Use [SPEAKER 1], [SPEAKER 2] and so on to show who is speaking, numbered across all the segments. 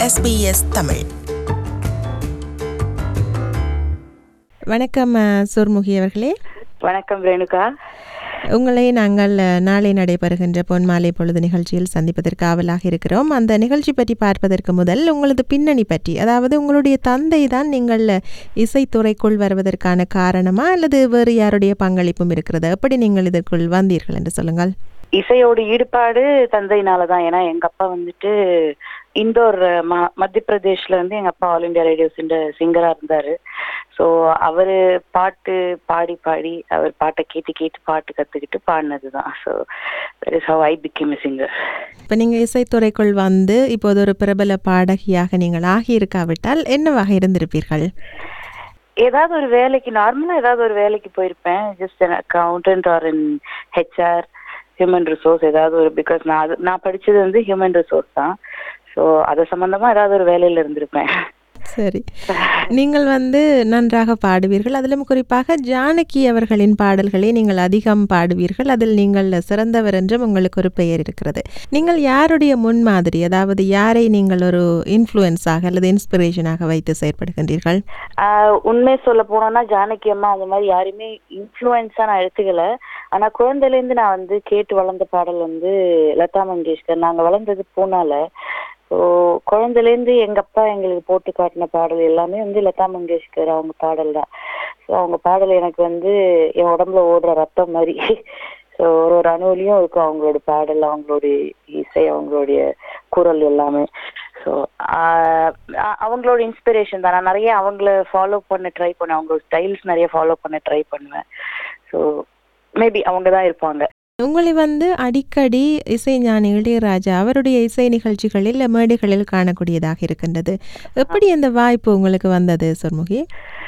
[SPEAKER 1] SBS Tamil
[SPEAKER 2] வணக்கம் அஹ், சுர்முகி அவர்களே
[SPEAKER 3] வணக்கம் ரேணுகா
[SPEAKER 2] உங்களை நாங்கள் அஹ், நாளை நடைபெறுகின்ற பொன்மாலை பொழுது நிகழ்ச்சியில் சந்திப்பதற்கு ஆவலாக இருக்கிறோம் அந்த நிகழ்ச்சி பற்றி பார்ப்பதற்கு முதல் உங்களது பின்னணி பற்றி அதாவது உங்களுடைய தந்தை தான் நீங்கள் அஹ், இசைத்துறைக்குள் வருவதற்கான காரணமா அல்லது வேறு யாருடைய பங்களிப்பும் இருக்கிறது எப்படி நீங்கள் இதற்குள் வந்தீர்கள் என்று சொல்லுங்கள்
[SPEAKER 3] இசையோட ஈடுபாடு தந்தையினால தான் ஏன்னா எங்க அப்பா வந்துட்டு இந்தோர் ம- மத்திய பிரதேஷ்ல வந்து எங்க அப்பா ஆல் இந்தியா ரேடியோஸ்ன்ற சிங்கரா இருந்தாரு ஸோ அவரு பாட்டு பாடி பாடி அவர் பாட்டை கேட்டு கேட்டு பாட்டு கத்துக்கிட்டு பாடினது தான் so that is how I became a singer
[SPEAKER 2] இப்போ நீங்கள் இசைத்துறைக்குள் வந்து இப்போது ஒரு பிரபல பாடகியாக நீங்கள் ஆகியிருக்காவிட்டால் என்னவாக இருந்திருப்பீர்கள்
[SPEAKER 3] ஏதாவது ஒரு வேலைக்கு நார்மலா ஏதாவது ஒரு வேலைக்கு போயிருப்பேன் just accountant or in HR human resource ஏதாவது ஒரு பிகாஸ் நான் அது நான் படிச்சது வந்து ஹியூமன் ரிசோர்ஸ் தான் ஸோ அது சம்பந்தமா ஏதாவது ஒரு வேலையில இருந்திருப்பேன்
[SPEAKER 2] சரி நீங்கள் வந்து நன்றாக பாடுவீர்கள் அதிலும் குறிப்பாக ஜானகி அவர்களின் பாடல்களை நீங்கள் அதிகம் பாடுவீர்கள் அதில் நீங்கள் சிறந்தவர் என்றும் உங்களுக்கு ஒரு பெயர் இருக்கிறது நீங்கள் யாருடைய முன்மாதிரி அதாவது யாரை நீங்கள் ஒரு இன்ஃப்ளூயன்ஸாக அல்லது இன்ஸ்பிரேஷனாக வைத்து செயற்படுகின்றீர்கள்
[SPEAKER 3] ஆஹ் உண்மை சொல்ல போனோம்னா ஜானகி அம்மா அந்த மாதிரி யாரையுமே இன்ஃப்ளூயன்ஸா நான் எடுத்துக்கல ஆனா குழந்தையில இருந்து நான் வந்து கேட்டு வளர்ந்த பாடல் வந்து லதா மங்கேஷ்கர் நாங்க வளர்ந்தது பூனால ஸோ குழந்தையிலேருந்து எங்க அப்பா எங்களுக்கு போட்டு காட்டின பாடல் எல்லாமே வந்து லதா மங்கேஷ்கர் அவங்க பாடல் தான் ஸோ அவங்க பாடல் எனக்கு வந்து என் உடம்புல ஓடுற ரத்தம் மாதிரி ஸோ ஒரு ஒரு அணுவிலையும் இருக்கும் அவங்களோட பாடல் அவங்களுடைய இசை அவங்களுடைய குரல் எல்லாமே ஸோ அவங்களோட இன்ஸ்பிரேஷன் தான் நான் நிறைய அவங்கள ஃபாலோ பண்ண ட்ரை பண்ணேன் அவங்களோட ஸ்டைல்ஸ் நிறைய ஃபாலோ பண்ண ட்ரை பண்ணுவேன் ஸோ மேபி அவங்க தான் இருப்பாங்க
[SPEAKER 2] உங்களை வந்து அடிக்கடி இசைஞானி இளையராஜா அவருடைய இசை நிகழ்ச்சிகளில் மேடைகளில் காணக்கூடியதாக இருக்கின்றது எப்படி அந்த வாய்ப்பு உங்களுக்கு வந்தது சொர்முகி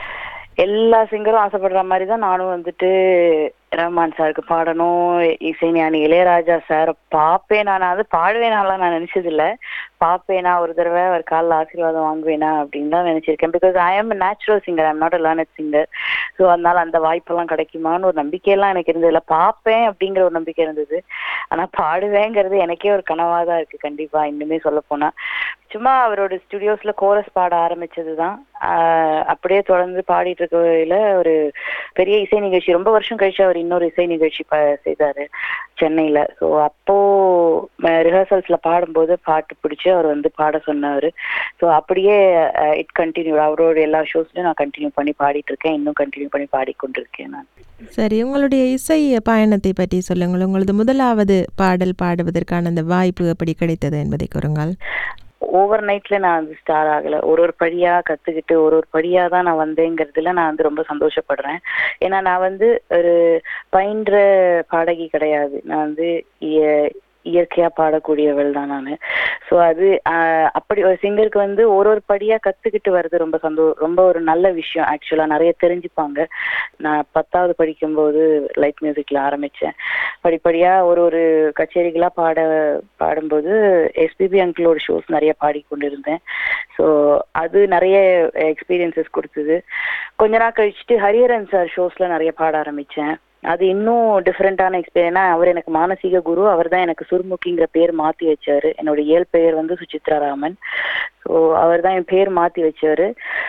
[SPEAKER 3] எல்லா சிங்கரும் ஆசைப்படுற மாதிரி தான் நானும் வந்துட்டு ரஹ்மான் சாருக்கு பாடணும் இசைஞானி இளையராஜா சார் பாப்பேனா நான் அது பாடுவேனாலாம் நான் நினைச்சது இல்ல பாப்பேனா ஒரு தடவை அவர் காலில் ஆசீர்வாதம் வாங்குவேனா அப்படின்னு தான் நினைச்சிருக்கேன் because I am natural singer I'm not a learned singer so அதனால அந்த வாய்ப்பெல்லாம் கிடைக்குமான்னு ஒரு நம்பிக்கையெல்லாம் எனக்கு இருந்தது இல்லை பார்ப்பேன் அப்படிங்கிற ஒரு நம்பிக்கை இருந்தது ஆனா பாடுவேங்கிறது எனக்கே ஒரு கனவா தான் இருக்கு கண்டிப்பா இன்னுமே சொல்ல போனா சும்மா அவரோட ஸ்டுடியோஸ்ல கோரஸ் பாட ஆரம்பிச்சது தான் அப்படியே தொடர்ந்து பாடிட்டு இருக்கவையில ஒரு பெரிய இசை நிகழ்ச்சி ரொம்ப வருஷம் கழிச்சு அவர் இன்னொரு இசை நிகழ்ச்சி ப- செய்தாரு சென்னையில ஸோ அப்போ ரிஹர்சல்ஸ்ல பாடும்போது பாட்டு பிடிச்சு அவர் வந்து பாட சொன்னாரு ஸோ அப்படியே இட் கண்டினியூ அவரோட எல்லா ஷோஸ்லயும் நான் கண்டினியூ பண்ணி பாடிட்டு இருக்கேன் இன்னும் கண்டினியூ பண்ணி பாடிக்கொண்டிருக்கேன் நான்
[SPEAKER 2] சரி உங்களுடைய இசை பயணத்தை பற்றி சொல்லுங்கள் உங்களது முதலாவது பாடல் பாடுவதற்கான அந்த வாய்ப்பு எப்படி கிடைத்தது என்பதை கூறுங்கள்
[SPEAKER 3] ஓவர் நைட்ல நான் வந்து ஸ்டார் ஆகல ஒரு ஒரு படியா கத்துக்கிட்டு ஒரு ஒரு படியா தான் நான் வந்தேங்கிறதுல நான் வந்து ரொம்ப சந்தோஷப்படுறேன் ஏன்னா நான் வந்து ஒரு பயின்ற பாடகி கிடையாது நான் வந்து இய- இயற்கையா பாடக்கூடியவள் தான் நான் ஸோ அது ஆஹ், அப்படி ஒரு சிங்கருக்கு வந்து ஒரு ஒரு படியா கத்துக்கிட்டு வர்றது ரொம்ப சந்தோ ரொம்ப ஒரு நல்ல விஷயம் ஆக்சுவலா நிறைய தெரிஞ்சுப்பாங்க நான் பத்தாவது படிக்கும்போது லைட் மியூசிக்ல ஆரம்பிச்சேன் படிப்படியா ஒரு ஒரு கச்சேரிகளா பாட பாடும்போது எஸ்பிபி அங்கிளோட ஷோஸ் நிறைய பாடிக்கொண்டிருந்தேன் ஸோ அது நிறைய எக்ஸ்பீரியன்சஸ் கொடுத்தது கொஞ்ச நாள் கழிச்சுட்டு ஹரியரன் சார் ஷோஸ்ல நிறைய பாட ஆரம்பிச்சேன் அது இன்னும் டிஃப்ரெண்டான எக்ஸ்பீரியன்ஸ் அவர் எனக்கு மானசீக குரு அவர் தான் எனக்கு சுர்முகிங்கிற பேர் மாத்தி வச்சாரு என்னோட இயல் பெயர் வந்து சுசித்ரா ராமன் ஸோ அவர் தான் என் பேர் மாத்தி வச்சாரு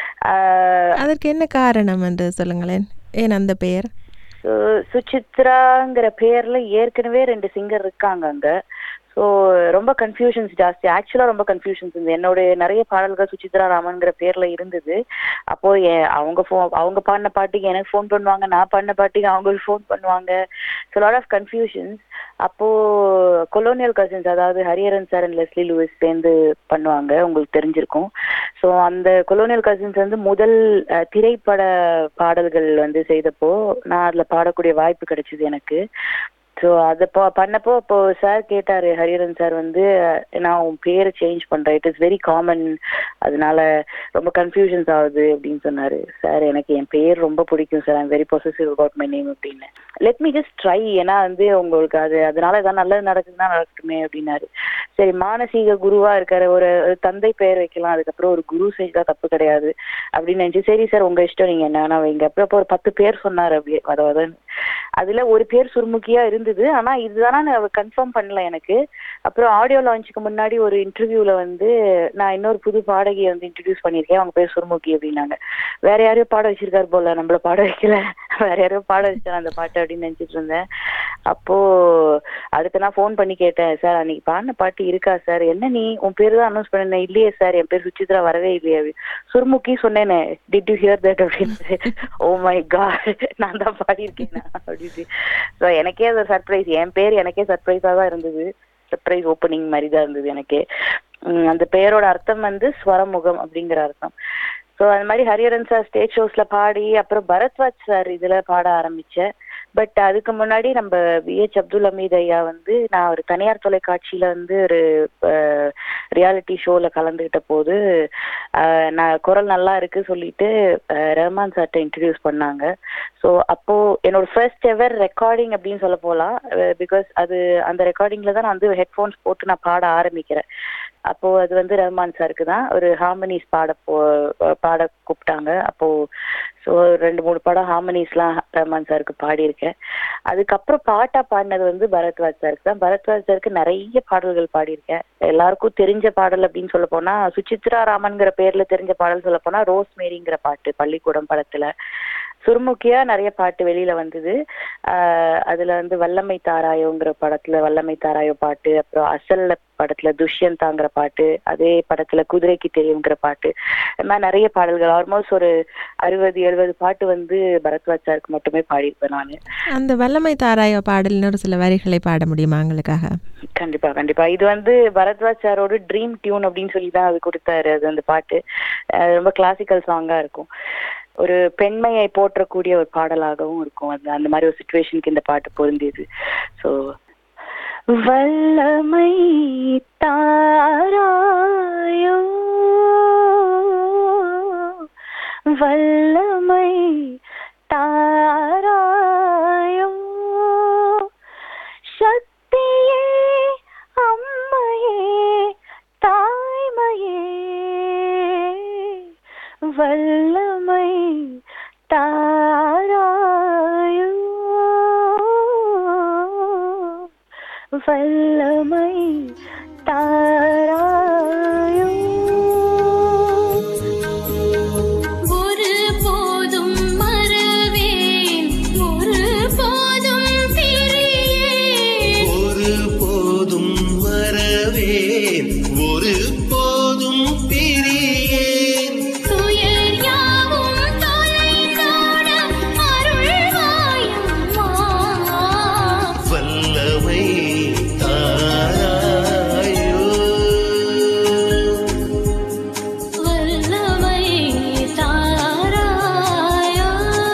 [SPEAKER 3] ஆஹ்
[SPEAKER 2] அதற்கு என்ன காரணம் என்று சொல்லுங்களேன் ஏன் அந்த பெயர்
[SPEAKER 3] So, சுசித்ராங்கிற பேர்ல ஏற்கனவே ரெண்டு சிங்கர் இருக்காங்க அங்க ஸோ ரொம்ப கன்ஃபியூஷன்ஸ் ஜாஸ்தி ஆக்சுவலா ரொம்ப கன்ஃபியூஷன்ஸ் இருந்தது என்னோட நிறைய பாடல்கள் சுசித்ரா ராமன்ங்கிற பேர்ல இருந்தது அப்போ எ- அவங்க ஃபோ அவங்க பாடின பாட்டுக்கு எனக்கு ஃபோன் பண்ணுவாங்க நான் பாடின பாட்டுக்கு அவங்களுக்கு ஃபோன் பண்ணுவாங்க ஸோ லாட் ஆஃப் கன்ஃபியூஷன்ஸ் அப்போ கொலோனியல் கசின்ஸ் அதாவது ஹரியரன் சார் அண்ட் லெஸ்லி லூயிஸ் சேர்ந்து பண்ணுவாங்க உங்களுக்கு தெரிஞ்சிருக்கும் ஸோ அந்த கொலோனியல் கசின்ஸ் வந்து முதல் அஹ், திரைப்பட பாடல்கள் வந்து செய்தப்போ நான் அதுல பாடக்கூடிய வாய்ப்பு கிடைச்சது எனக்கு ஸோ அதை பா பண்ணப்போ அப்போ சார் கேட்டாரு ஹரிஹரன் சார் வந்து அஹ், நான் உன் பேரை சேஞ்ச் பண்றேன் இட் இஸ் வெரி காமன் அதனால ரொம்ப கன்ஃபியூஷன்ஸ் ஆகுது அப்படின்னு சொன்னாரு சார் எனக்கு என் பேர் ரொம்ப பிடிக்கும் sir I'm very possessive about my name அப்படின்னு லெட் மீ ஜஸ்ட் ட்ரை ஏன்னா வந்து உங்களுக்கு அது அதனால ஏதாவது நல்லது நடக்குதுன்னா நடக்கட்டுமே அப்படின்னாரு சரி மானசீக குருவா இருக்காரு ஒரு ஒரு தந்தை பெயர் வைக்கலாம் அதுக்கப்புறம் ஒரு குரு செஞ்சா தப்பு கிடையாது அப்படின்னு நினைச்சு சரி சார் உங்க இஷ்டம் நீங்க என்ன வேணா வைங்க அப்புறம் அப்போ ஒரு பத்து பேர் சொன்னாரு அப்படியே அதாவது அதுல ஒரு பேர் சுர்முகியா இருந்தது ஆனா இதுதானா நான் கன்ஃபார்ம் பண்ணல எனக்கு அப்புறம் ஆடியோ லான்ச்சுக்கு முன்னாடி ஒரு இன்டர்வியூல வந்து நான் இன்னொரு புது பாடகியை வந்து இன்ட்ரடியூஸ் பண்ணியிருக்கேன் அவங்க பேர் சுர்முகி அப்படின்னாங்க வேற யாரையோ பாட வச்சிருக்காரு போல நம்மள பாட வைக்கல வேற யாரையோ பாட வச்சார் அந்த பாட்டு அப்படின்னு நினைச்சிட்டு இருந்தேன் அப்போ அதுக்கு நான் ஃபோன் பண்ணி கேட்டேன் சார் அன்னைக்கு பாடின பாட்டு இருக்கா சார் என்ன நீ உன் பேர் தான் அனௌன்ஸ் பண்ணேன் இல்லையே சார் என் பேர் சுச்சித்ரா வரவே இல்லையே அப்படி சுர்முகி சொன்னேனே டிட் யூ ஹியர் தட் அப்படின்னு ஓ மை காட் நான் தான் பாடியிருக்கேன் அப்படின்னு ஸோ எனக்கே அது சர்ப்ரைஸ் என் பேர் எனக்கே சர்ப்ரைஸாக தான் இருந்தது சர்ப்ரைஸ் ஓப்பனிங் மாதிரி தான் இருந்தது எனக்கே உம் அந்த பெயரோட அர்த்தம் வந்து ஸ்வரமுகம் அப்படிங்கிற அர்த்தம் ஸோ அந்த மாதிரி ஹரியரன் சார் ஸ்டேஜ் ஷோஸ்ல பாடி அப்புறம் பரத்வாஜ் சார் இதுல பாட ஆரம்பிச்சேன் பட் அதுக்கு முன்னாடி நம்ம பிஹெச் அப்துல் ஹமீத் ஐயா வந்து நான் ஒரு தனியார் தொலைக்காட்சியில வந்து ஒரு ரியாலிட்டி ஷோல கலந்துகிட்ட போது அஹ், நான் குரல் நல்லா இருக்கு சொல்லிட்டு அஹ், ரஹ்மான் சார்ட்ட இன்ட்ரடியூஸ் பண்ணாங்க ஸோ அப்போ என்னோட ஃபர்ஸ்ட் எவர் ரெக்கார்டிங் அப்படின்னு சொல்ல போகலாம் பிகாஸ் அது அந்த ரெக்கார்டிங்ல தான் நான் வந்து ஹெட்ஃபோன்ஸ் போட்டு நான் பாட ஆரம்பிக்கிறேன் அப்போ அது வந்து ரஹ்மான் சாருக்கு தான் ஒரு ஹார்மனிஸ் பாட போ பாட கூப்பிட்டாங்க அப்போ ஸோ ரெண்டு மூணு படம் ஹார்மனிஸ்லாம் ரஹ்மான் சாருக்கு பாடியிருக்கேன் அதுக்கப்புறம் பாட்டா பாடினது வந்து பரத்வாஜ் சாருக்கு தான் பரத்வாஜ் சாருக்கு நிறைய பாடல்கள் பாடியிருக்கேன் எல்லாருக்கும் தெரிஞ்ச பாடல் அப்படின்னு சொல்ல போனா சுசித்ரா ராமன்ங்கிற பேர்ல தெரிஞ்ச பாடல் சொல்ல போனா ரோஸ் மேரிங்கிற பாட்டு பள்ளிக்கூடம் படத்துல சுருமுக்கியா நிறைய பாட்டு வெளியில வந்தது ஆஹ் அதுல வந்து வல்லமை தாராயோங்கிற படத்துல வல்லமை தாராயோ பாட்டு அப்புறம் அசல்ல படத்துல துஷ்யந்தாங்கிற பாட்டு அதே படத்துல குதிரைக்கு தெரியுங்கிற பாட்டு இந்த மாதிரி நிறைய பாடல்கள் ஆல்மோஸ்ட் ஒரு அறுபது எழுபது பாட்டு வந்து பரத்வாஜ் சாருக்கு மட்டுமே பாடியிருப்பேன் நான்
[SPEAKER 2] அந்த வல்லமை தாராய பாடலின் ஒரு சில வரிகளை பாட முடியுமா எங்களுக்காக
[SPEAKER 3] கண்டிப்பா கண்டிப்பா இது வந்து பரத்வாஜ் சாரோட ட்ரீம் டியூன் அப்படின்னு சொல்லி தான் அது கொடுத்தாரு அது அந்த பாட்டு அஹ் ரொம்ப கிளாசிக்கல் சாங்கா இருக்கும் ஒரு பெண்மையை போற்றக்கூடிய ஒரு பாடலாகவும் இருக்கும் அது அந்த மாதிரி ஒரு சுச்சுவேஷனுக்கு இந்த பாட்டு பொருந்தியது ஸோ வல்லமை தாராயோ வல்லமை தாராயோ சக்தியே அம்மையே தாய்மையே வல்லமை தாராயோ வல்லமை தாராயோ
[SPEAKER 1] ஒரு போதும் மறவேன் ஒரு போதும் பிரியேன்
[SPEAKER 4] ஒரு போதும் வரவேன் ஒரு போதும் பிரியேன்
[SPEAKER 1] துயர் யாவும் தொலைந்தோட அருள்வாயம்மா
[SPEAKER 4] வல்லமை தாராயோ
[SPEAKER 1] வல்லமை தாராயோ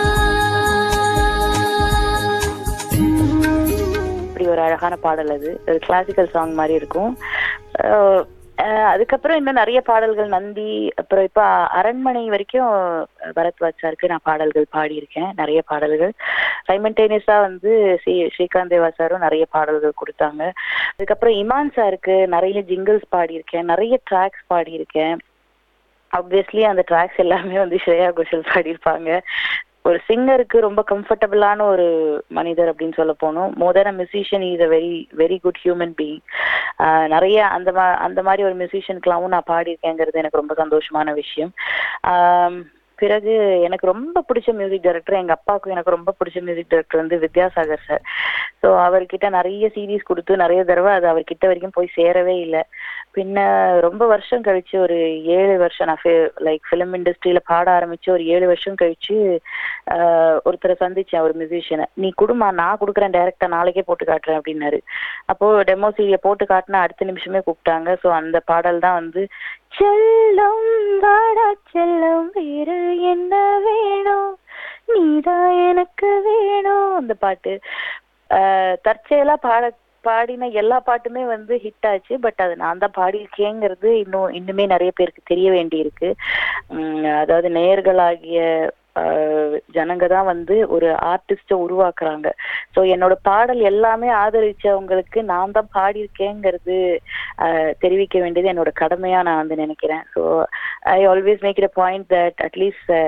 [SPEAKER 3] இப்படி ஒரு அழகான பாடல் அது ஒரு கிளாசிக்கல் சாங் மாதிரி இருக்கும் அஹ் அஹ் அதுக்கப்புறம் இன்னும் நிறைய பாடல்கள் நந்தி அப்புறம் இப்ப அரண்மனை வரைக்கும் பரத்வாஜ் சாருக்கு நான் பாடல்கள் பாடியிருக்கேன் நிறைய பாடல்கள் சைமன்டேனியஸா வந்து ஸ்ரீ ஸ்ரீகாந்த் தேவா சாரும் நிறைய பாடல்கள் கொடுத்தாங்க அதுக்கப்புறம் இமான் சாருக்கு நிறைய ஜிங்கிள்ஸ் பாடியிருக்கேன் நிறைய ட்ராக்ஸ் பாடியிருக்கேன் ஆப்வியஸ்லி அந்த ட்ராக்ஸ் எல்லாமே வந்து ஸ்ரேயா கோஷல் பாடியிருப்பாங்க ஒரு சிங்கருக்கு ரொம்ப கம்ஃபர்டபுளான ஒரு மனிதர் அப்படின்னு சொல்ல போனோம் more than a musician is a very very good human being நிறைய அந்த மா அந்த மாதிரி ஒரு மியூசிஷியனுக்கெல்லாமும் நான் பாடியிருக்கேங்கிறது எனக்கு ரொம்ப சந்தோஷமான விஷயம் ஆம், பிறகு எனக்கு ரொம்ப பிடிச்ச மியூசிக் டைரக்டர் எங்க அப்பாவுக்கும் எனக்கு ரொம்ப பிடிச்ச மியூசிக் டைரக்டர் வந்து வித்யாசாகர் சார் ஸோ அவர்கிட்ட நிறைய சீரீஸ் கொடுத்து நிறைய தடவை அது அவர்கிட்ட வரைக்கும் போய் சேரவே இல்லை பின்ன ரொம்ப வருஷம் கழிச்சு ஒரு ஏழு வருஷம் நான் லைக் ஃபிலிம் இண்டஸ்ட்ரியில பாட ஆரம்பிச்சு ஒரு ஏழு வருஷம் கழிச்சு ஆஹ் ஒருத்தரை சந்திச்சேன் ஒரு மியூசிஷியனை நீ குடுமா நான் கொடுக்குறேன் டைரக்டா நாளைக்கே போட்டு காட்டுறேன் அப்படின்னாரு அப்போ டெமோ சீரிய போட்டு காட்டினா அடுத்த நிமிஷமே கூப்பிட்டாங்க ஸோ அந்த பாடல் தான் வந்து செல்லம் வாடா செல்லம் வேறு என்ன வேணும் நீதான் எனக்கு வேணும் அந்த பாட்டு ஆஹ் தற்செயலா பாட பாடின எல்லா பாட்டுமே வந்து ஹிட் ஆச்சு பட் அது நான் தான் பாடியிருக்கேங்கிறது இன்னும் இன்னுமே நிறைய பேருக்கு தெரிய வேண்டியிருக்கு உம் அதாவது நேயர்களாகிய ஆஹ் ஜனங்க தான் வந்து ஒரு ஆர்டிஸ்ட உருவாக்குறாங்க ஸோ என்னோட பாடல் எல்லாமே ஆதரிச்சவங்களுக்கு நான் தான் பாடியிருக்கேங்கிறது ஆஹ் தெரிவிக்க வேண்டியது என்னோட கடமையா நான் வந்து நினைக்கிறேன் so I always make it a point that at least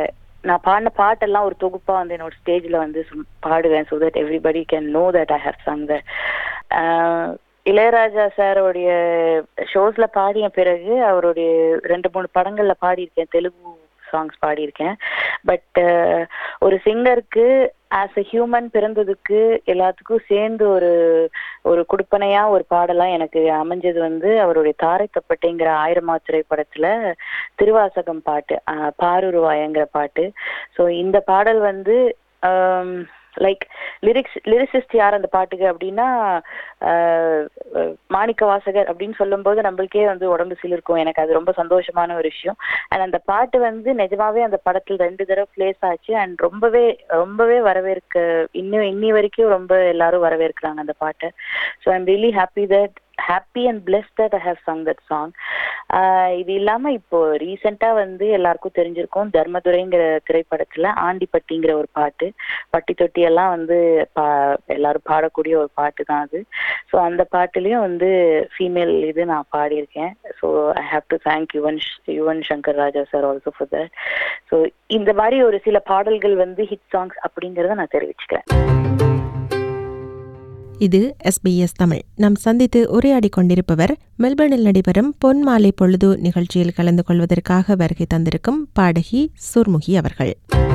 [SPEAKER 3] நான் பாடின பாட்டெல்லாம் ஒரு தொகுப்பா வந்து என்னோட ஸ்டேஜ்ல வந்து சும்- பாடுவேன் so that everybody can know that I have sung that Ilaiyaraaja சாரோடைய ஷோஸ்ல பாடிய பிறகு அவருடைய ரெண்டு மூணு படங்கள்ல பாடியிருக்கேன் தெலுங்கு சாங்ஸ் பாடியிருக்கேன் பட் ஒரு சிங்கருக்கு ஆஸ் அ ஹியூமன் பிறந்ததுக்கு எல்லாத்துக்கும் சேர்ந்து ஒரு ஒரு குடுப்பனையா ஒரு பாடலாம் எனக்கு அமைஞ்சது வந்து அவருடைய தாரை தப்பட்டைங்கிற ஆயிரமா திரைப்படத்துல திருவாசகம் பாட்டு ஆஹ் பாருருவாயங்கிற பாட்டு ஸோ இந்த பாடல் வந்து லைக் லிரிக்ஸ் லிரிசிஸ்ட் யார் அந்த பாட்டுக்கு அப்படின்னா ஆஹ் அஹ் மாணிக்க வாசகர் அப்படின்னு சொல்லும்போது நம்மளுக்கே வந்து உடம்பு சிலிர்க்கும் எனக்கு அது ரொம்ப சந்தோஷமான ஒரு விஷயம் அண்ட் அந்த பாட்டு வந்து நிஜமாவே அந்த படத்தில் ரெண்டு தடவை பிளேஸ் ஆச்சு அண்ட் ரொம்பவே ரொம்பவே வரவேற்க இன்னும் இன்னி வரைக்கும் ரொம்ப எல்லாரும் வரவேற்கிறாங்க அந்த பாட்டை so I'm really happy that happy and bless that I have sung that song இது இல்லாம இப்போ ரீசெண்டா வந்து எல்லாருக்கும் தெரிஞ்சிருக்கும் தர்மதுரைங்கிற திரைப்படத்துல ஆண்டிப்பட்டிங்கிற ஒரு பாட்டு பட்டி தொட்டி எல்லாம் வந்து பா எல்லாரும் பாடக்கூடிய ஒரு பாட்டு தான் அது ஸோ அந்த பாட்டுலயும் வந்து ஃபீமேல் இது நான் பாடியிருக்கேன் so I have to thank Yuvan ஷ்- Yuvan Shankar Raja sir also for that so இந்த மாதிரி ஒரு சில பாடல்கள் வந்து ஹிட் சாங்ஸ் அப்படிங்கறத நான் தெரிவிச்சுக்கிறேன்
[SPEAKER 2] இது எஸ்பிஎஸ் தமிழ் நாம் சந்தித்து உரையாடிக் கொண்டிருப்பவர் மெல்பர்னில் நடைபெறும் பொன் மாலை பொழுது நிகழ்ச்சியில் கலந்து கொள்வதற்காக வருகை தந்திருக்கும் பாடகி சுர்முகி அவர்கள்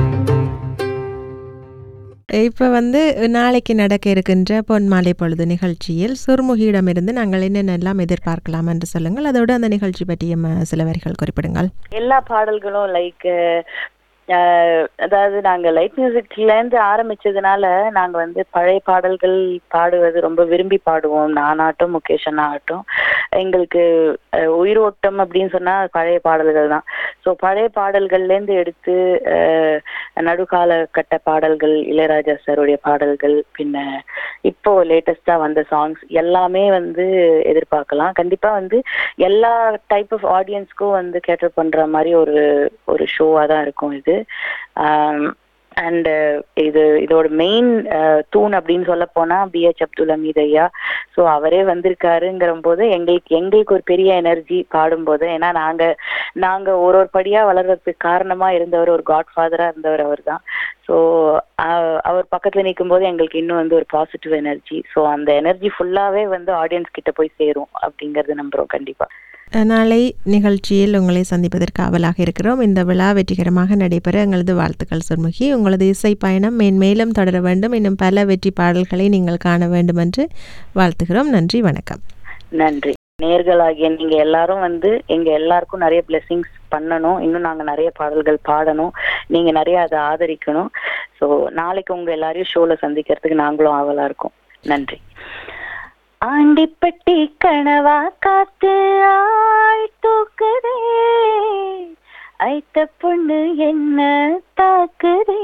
[SPEAKER 2] இப்போ வந்து நாளைக்கு நடக்க இருக்கின்ற பொன் மாலை பொழுது நிகழ்ச்சியில் சுர்முகியிடமிருந்து நாங்கள் என்னென்னலாம் எதிர்பார்க்கலாம் என்று சொல்லுங்கள் அதோடு அந்த நிகழ்ச்சி பற்றிய ம- சில வரிகள் குறிப்பிடுங்கள்
[SPEAKER 3] எல்லா பாடல்களும் லைக் அதாவது நாங்க லைட் மியூசிக்ல இருந்து ஆரம்பிச்சதுனால நாங்க வந்து பழைய பாடல்கள் பாடுவது ரொம்ப விரும்பி பாடுவோம் நானாட்டும் முகேஷ் அண்ணா ஆகட்டும் எங்களுக்கு அஹ், உயிரோட்டம் அப்படின்னு சொன்னா பழைய பாடல்கள் தான் ஸோ பழைய பாடல்கள்ல இருந்து எடுத்து அஹ், நடுக்கால கட்ட பாடல்கள் இளையராஜா சாருடைய பாடல்கள் பின்ன இப்போ லேட்டஸ்டா வந்த சாங்ஸ் எல்லாமே வந்து எதிர்பார்க்கலாம் கண்டிப்பா வந்து எல்லா டைப் ஆஃப் ஆடியன்ஸ்க்கும் வந்து கேட்டர் பண்ற மாதிரி ஒரு ஒரு ஷோவா தான் இருக்கும் இது அண்ட் இது இதோட மெயின் தூண் அப்படின்னு சொல்ல போனா பிஹெச் அப்துல் ஹமீத் ஐயா ஸோ அவரே வந்திருக்காருங்கிற போது எங்களுக்கு எங்களுக்கு ஒரு பெரிய எனர்ஜி பாடும்போது ஏன்னா நாங்க நாங்க ஒரு ஒரு படியா வளர்றதுக்கு காரணமா இருந்தவர் ஒரு காட் ஃபாதரா இருந்தவர் அவர் தான் ஸோ அவர் பக்கத்துல நிற்கும் போது எங்களுக்கு இன்னும் வந்து ஒரு பாசிட்டிவ் எனர்ஜி ஸோ அந்த எனர்ஜி ஃபுல்லாவே வந்து ஆடியன்ஸ் கிட்ட போய் சேரும் அப்படிங்கறது நம்புறோம் கண்டிப்பா
[SPEAKER 2] நாளை நிகழ்ச்சியில் உங்களை சந்திப்பதற்கு ஆவலாக இருக்கிறோம் இந்த விழா வெற்றிகரமாக நடைபெற எங்களது வாழ்த்துக்கள் சுர்முகி உங்களது இசை பயணம் மேன்மேலும் தொடர வேண்டும் இன்னும் பல வெற்றி பாடல்களை நீங்கள் காண வேண்டும் என்று வாழ்த்துகிறோம் நன்றி வணக்கம்
[SPEAKER 3] நன்றி நேர்களாகிய நீங்க எல்லாரும் வந்து எங்க எல்லாருக்கும் நிறைய blessings பண்ணணும் இன்னும் நாங்க நிறைய பாடல்கள் பாடணும் நீங்க நிறைய அதை ஆதரிக்கணும் ஸோ நாளைக்கு உங்க எல்லாரையும் ஷோல சந்திக்கிறதுக்கு நாங்களும் ஆவலா இருக்கோம் நன்றி ஆண்டிப்பட்டி கனவா காத்து ஆள் தூக்குதே ஐத்த பொண்ணு என்ன தாக்குதே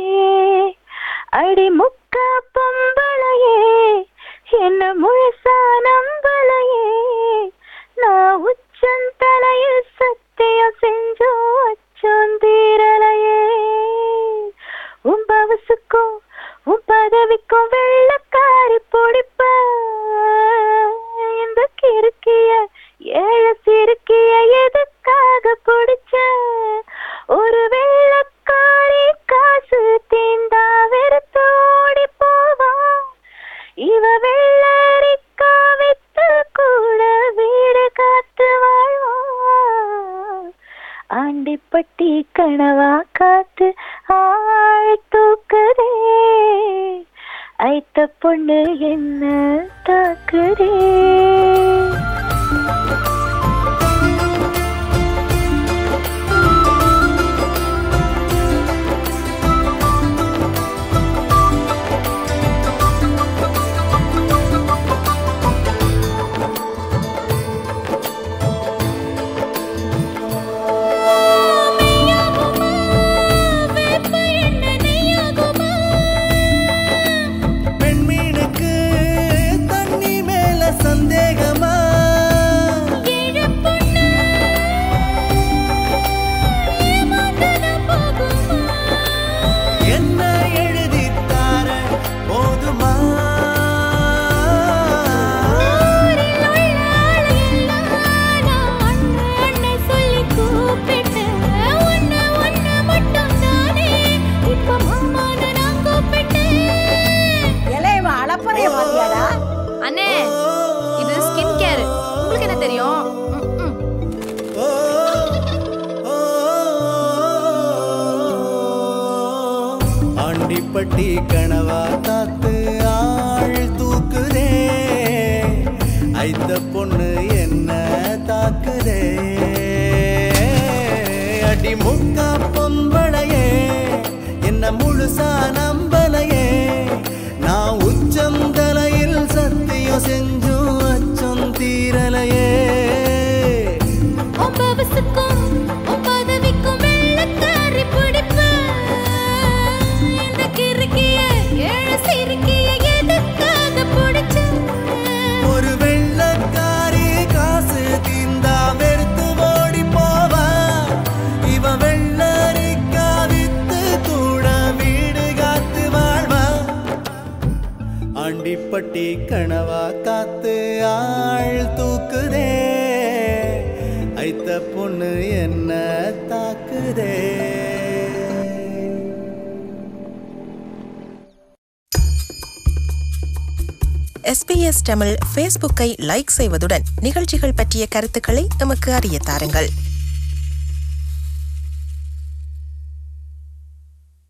[SPEAKER 3] அடி முக்கா பொம்பளையே என்ன முழுசா நம்பளையே நான் உச்சம் தலையில் சத்தியம் செஞ்சோ அச்சம் தீரலையே உன் பவசுக்கும் உன் பதவிக்கும் வெள்ளக்காரி பொடிப்ப இந்த கிறுக்கிய ஏழ சிறுக்கிய எதுக்காக பிடிச்ச ஒரு வெள்ளக்காரி காசு தீண்டா வெறுத்து ஓடி போவா இவ வெள்ளரிக்கா வித்து கூட வீடு காத்து வாழ்வா ஆண்டிப்பட்டி கனவா காத்து ஆள் தூக்குதே ஐத்த பொண்ணு என்ன தாக்குதே
[SPEAKER 4] பெண்மீனுக்கு தண்ணி மேல சந்தேகமா
[SPEAKER 5] ஆண்டிப்பட்டி கனவா காத்து ஆள் தூக்குதே ஐத்த பொண்ணு என்ன தாக்குதே அடி முக்கா பொம்பளையே என்ன முழுசா நம்பலையே நான் உச்சம் தலையில் சத்தியம் செஞ்சும் அச்சம் தீரலையே
[SPEAKER 1] ஒன்பவசுக்கும் ஒன்பதவிக்கும் வெள்ளக்காரி பிடிப்பு இந்த கிறுக்கிய ஏழு சிறுக்கிய எதுக்காக பிடிச்ச
[SPEAKER 5] ஒரு வெள்ளக்காரி காசு தீந்தா வெறுத்து ஓடி போவா இவ வெள்ளரிக்கா வித்து கூட வீடு காத்து வாழ்வா ஆண்டிப்பட்டி கனவா காத்து ஆள் தூக்குதே ஐத்த பொண்ணு என்ன தாக்குதே
[SPEAKER 2] எஸ்பிஎஸ் தமிழ் ஃபேஸ்புக்கை லைக் செய்வதுடன் நிகழ்ச்சிகள் பற்றிய கருத்துக்களை எமக்கு அறிய தாருங்கள்